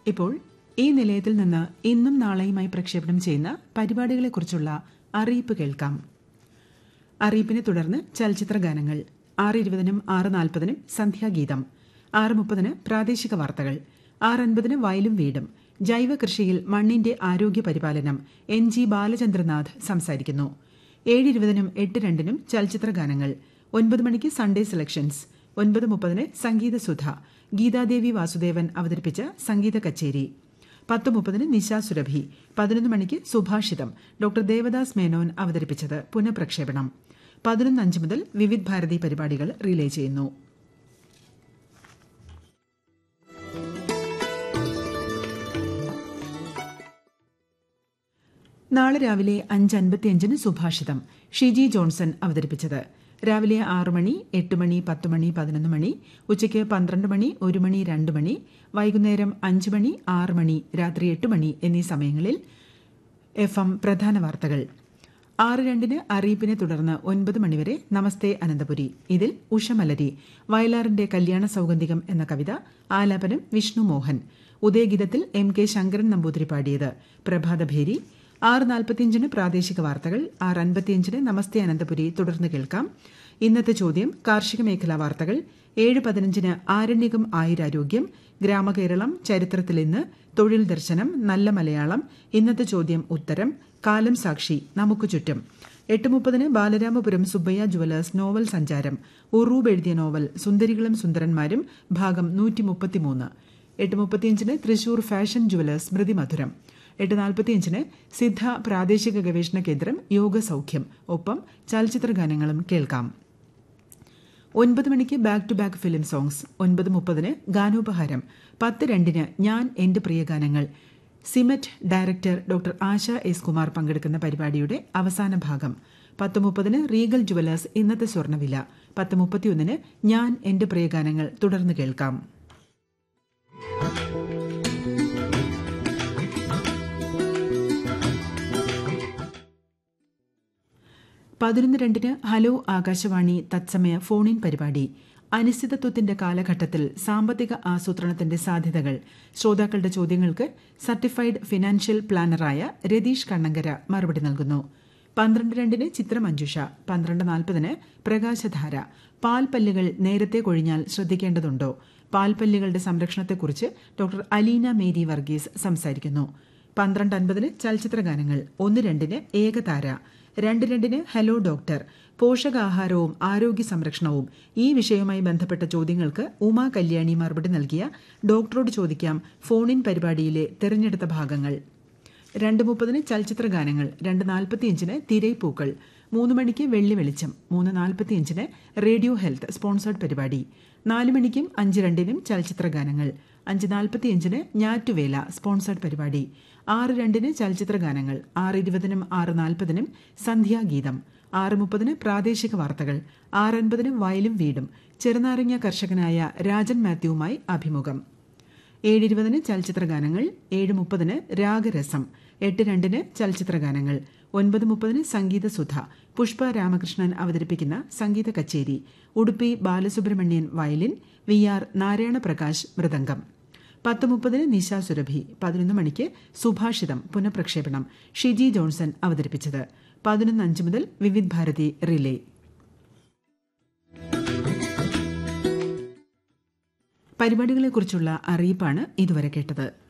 ഇപ്പോൾ ഈ നിലയത്തിൽ നിന്ന് ഇന്നും നാളെയുമായി പ്രക്ഷേപണം ചെയ്യുന്ന പരിപാടികളെക്കുറിച്ചുള്ള അറിയിപ്പ് കേൾക്കാം അറിയിപ്പിനെ തുടർന്ന് ചലച്ചിത്ര ഗാനങ്ങൾ ആറ് ഇരുപതിനും ആറ് നാൽപ്പതിനും സന്ധ്യാഗീതം ആറ് മുപ്പതിന് പ്രാദേശിക വാർത്തകൾ ആറ് അൻപതിന് വയലും വീടും ജൈവ കൃഷിയിൽ മണ്ണിന്റെ ആരോഗ്യ പരിപാലനം എൻ ജി ബാലചന്ദ്രനാഥ് സംസാരിക്കുന്നു ഏഴ് ഇരുപതിനും എട്ട് രണ്ടിനും ചലച്ചിത്ര ഗാനങ്ങൾ ഒൻപത് മണിക്ക് സൺഡേ സെലക്ഷൻസ് ഒൻപത് മുപ്പതിന് സംഗീത സുധ ഗീതാദേവി വാസുദേവൻ അവതരിപ്പിച്ച സംഗീത കച്ചേരി പത്ത് മുപ്പതിന് നിശ സുരഭി പതിനൊന്ന് മണിക്ക് സുഭാഷിതം ഡോക്ടർ ദേവദാസ് മേനോൻ അവതരിപ്പിച്ചത് പുനഃപ്രക്ഷേപണം പതിനൊന്ന് അഞ്ച് മുതൽ വിവിധ് ഭാരതി പരിപാടികൾ റിലേ ചെയ്യുന്നു നാളെ രാവിലെ അഞ്ച് അൻപത്തിയഞ്ചിന് സുഭാഷിതം ഷിജി ജോൺസൺ അവതരിപ്പിച്ചത് രാവിലെ ആറ് മണി എട്ട് മണി പത്ത് മണി പതിനൊന്ന് മണി ഉച്ചയ്ക്ക് പന്ത്രണ്ട് മണി ഒരു മണി രണ്ട് മണി വൈകുന്നേരം അഞ്ച് മണി ആറ് മണി രാത്രി എട്ട് മണി എന്നീ സമയങ്ങളിൽ എഫ് എം പ്രധാന വാർത്തകൾ ആറ് രണ്ടിന് അറിയിപ്പിനെ തുടർന്ന് ഒൻപത് മണിവരെ നമസ്തേ അനന്തപുരി ഇതിൽ ഉഷമലരി വയലാറിന്റെ കല്യാണ സൗഗന്ധികം എന്ന കവിത ആലാപനം വിഷ്ണു മോഹൻ ഉദയഗീതത്തിൽ എം കെ ശങ്കരൻ നമ്പൂതിരി പാടിയത് പ്രഭാതഭേരി ആറ് നാൽപ്പത്തിയഞ്ചിന് പ്രാദേശിക വാർത്തകൾ ആറ് അൻപത്തിയഞ്ചിന് നമസ്തേ അനന്തപുരി തുടർന്ന് കേൾക്കാം ഇന്നത്തെ ചോദ്യം കാർഷിക മേഖലാ വാർത്തകൾ ഏഴ് പതിനഞ്ചിന് ആരണ്യകം ആയുരാരോഗ്യം ഗ്രാമകേരളം ചരിത്രത്തിൽ ഇന്ന് തൊഴിൽ ദർശനം നല്ല മലയാളം ഇന്നത്തെ ചോദ്യം ഉത്തരം കാലം സാക്ഷി നമുക്ക് ചുറ്റും എട്ട് മുപ്പതിന് ബാലരാമപുരം സുബ്ബയ്യ ജുവലേഴ്സ് നോവൽ സഞ്ചാരം ഉറൂബ് എഴുതിയ നോവൽ സുന്ദരികളും സുന്ദരന്മാരും ഭാഗം നൂറ്റി മുപ്പത്തിമൂന്ന് എട്ട് മുപ്പത്തിയഞ്ചിന് തൃശൂർ ഫാഷൻ ജുവലേഴ്സ് സ്മൃതി മധുരം എട്ട് നാൽപ്പത്തിയഞ്ചിന് സിദ്ധ പ്രാദേശിക ഗവേഷണ കേന്ദ്രം യോഗ സൗഖ്യം ഒപ്പം ചലച്ചിത്ര ഗാനങ്ങളും കേൾക്കാം ഒൻപത് മണിക്ക് back to back film songs ഒൻപത് മുപ്പതിന് ഗാനോപഹാരം പത്ത് രണ്ടിന് ഞാൻ എന്റെ പ്രിയ ഗാനങ്ങൾ SIMET director doctor Asha S Kumar പങ്കെടുക്കുന്ന പരിപാടിയുടെ അവസാന ഭാഗം പത്ത് മുപ്പതിന് റീഗൽ ജുവലേഴ്സ് ഇന്നത്തെ സ്വർണ്ണവില പത്ത് മുപ്പത്തിയൊന്നിന് ഞാൻ എന്റെ പ്രിയ ഗാനങ്ങൾ തുടർന്ന് കേൾക്കാം പതിനൊന്ന് രണ്ടിന് ഹലോ ആകാശവാണി തത്സമയ ഫോണിൻ പരിപാടി അനിശ്ചിതത്വത്തിന്റെ കാലഘട്ടത്തിൽ സാമ്പത്തിക ആസൂത്രണത്തിന്റെ സാധ്യതകൾ ശ്രോതാക്കളുടെ ചോദ്യങ്ങൾക്ക് സർട്ടിഫൈഡ് ഫിനാൻഷ്യൽ പ്ലാനറായ രതീഷ് കണ്ണങ്കര മറുപടി നൽകുന്നു പന്ത്രണ്ട് രണ്ടിന് ചിത്രമഞ്ജുഷ പന്ത്രണ്ട് നാൽപ്പതിന് പ്രകാശധാര പാൽപ്പല്ലുകൾ നേരത്തെ കൊഴിഞ്ഞാൽ ശ്രദ്ധിക്കേണ്ടതുണ്ടോ പാൽപ്പല്ലുകളുടെ സംരക്ഷണത്തെക്കുറിച്ച് ഡോക്ടർ അലീന മേരി വർഗീസ് സംസാരിക്കുന്നു പന്ത്രണ്ട് അൻപതിന് ചലച്ചിത്ര ഗാനങ്ങൾ ഒന്ന് രണ്ടിന് ഏകതാര രണ്ട് രണ്ടിന് ഹലോ ഡോക്ടർ പോഷകാഹാരവും ആരോഗ്യ സംരക്ഷണവും ഈ വിഷയവുമായി ബന്ധപ്പെട്ട ചോദ്യങ്ങൾക്ക് ഉമാ കല്യാണി മറുപടി നൽകിയ ഡോക്ടറോട് ചോദിക്കാം ഫോണിൻ പരിപാടിയിലെ തെരഞ്ഞെടുത്ത ഭാഗങ്ങൾ രണ്ട് മുപ്പതിന് ചലച്ചിത്ര ഗാനങ്ങൾ രണ്ട് നാൽപ്പത്തിയഞ്ചിന് തിരൈപ്പൂക്കൾ മൂന്ന് മണിക്ക് വെള്ളി വെളിച്ചം മൂന്ന് നാൽപ്പത്തിയഞ്ചിന് റേഡിയോ ഹെൽത്ത് സ്പോൺസേർഡ് പരിപാടി നാല് മണിക്കും അഞ്ച് രണ്ടിനും ചലച്ചിത്ര ഗാനങ്ങൾ അഞ്ച് നാൽപ്പത്തിയഞ്ചിന് ഞാറ്റുവേല സ്പോൺസേർഡ് പരിപാടി ആറ് രണ്ടിന് ചലച്ചിത്ര ഗാനങ്ങൾ ആറ് ഇരുപതിനും ആറ് നാൽപ്പതിനും സന്ധ്യാഗീതം ആറ് മുപ്പതിന് പ്രാദേശിക വാർത്തകൾ ആറ് അൻപതിന് വയലും വീടും ചെറുനാരങ്ങ കർഷകനായ രാജൻ മാത്യുവുമായി അഭിമുഖം ഏഴ് ഇരുപതിന് ചലച്ചിത്ര ഗാനങ്ങൾ ഏഴ് മുപ്പതിന് രാഗരസം എട്ട് രണ്ടിന് ചലച്ചിത്ര ഗാനങ്ങൾ ഒൻപത് മുപ്പതിന് സംഗീത സുധ പുഷ്പ രാമകൃഷ്ണൻ അവതരിപ്പിക്കുന്ന സംഗീത കച്ചേരി Udupi Balasubramanian violin V R Narayana Prakash മൃദംഗം പത്ത് മുപ്പതിന് നിശ സുരഭി പതിനൊന്ന് മണിക്ക് സുഭാഷിതം പുനഃപ്രക്ഷേപണം ഷിജി ജോൺസൺ അവതരിപ്പിച്ചത് പതിനൊന്ന് അഞ്ച് മുതൽ വിവിധ് ഭാരതി റിലേ പരിപാടികളെക്കുറിച്ചുള്ള അറിയിപ്പാണ് ഇതുവരെ കേട്ടത്